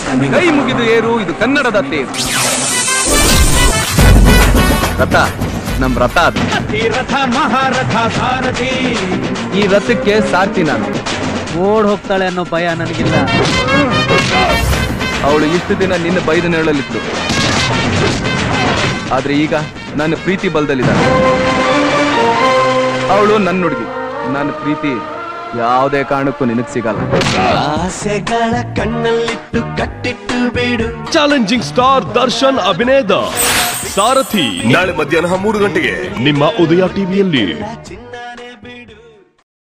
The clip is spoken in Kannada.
ಕೈ ಮುಗಿದು ಏರು ಇದು ಕನ್ನಡದ ತೇರು ರಥ ನಮ್ ರಥ ಅದು ರಥ ಮಹಾರಥ ಸಾರಥಿ ಈ ರಥಕ್ಕೆ ಸಾರ್ಥಿ ನಾನು ಓಡ್ ಹೋಗ್ತಾಳೆ ಅನ್ನೋ ಭಯ ನನಗಿಲ್ಲ ಅವಳು ಇಷ್ಟು ದಿನ ನಿನ್ನ ಬೈದ ನೆರಳಲ್ಲಿತ್ತು ಆದ್ರೆ ಈಗ ನನ್ನ ಪ್ರೀತಿ ಬಲದಲ್ಲಿದ್ದಾಳೆ ಅವಳು ನನ್ನ ಹುಡುಗಿ ನನ್ನ ಪ್ರೀತಿ ಯಾವುದೇ ಕಾರಣಕ್ಕೂ ನಿನಗ್ ಸಿಗಲ್ಲ ಆಸೆಗಳ ಕಣ್ಣಲ್ಲಿಟ್ಟು ಕಟ್ಟಿಟ್ಟು ಬಿಡು ಚಾಲೆಂಜಿಂಗ್ ಸ್ಟಾರ್ ದರ್ಶನ್ ಅಭಿನಯದ ಸಾರಥಿ ನಾಳೆ ಮಧ್ಯಾಹ್ನ ಮೂರು ಗಂಟೆಗೆ ನಿಮ್ಮ ಉದಯ ಟಿವಿಯಲ್ಲಿ ಚಿನ್ನ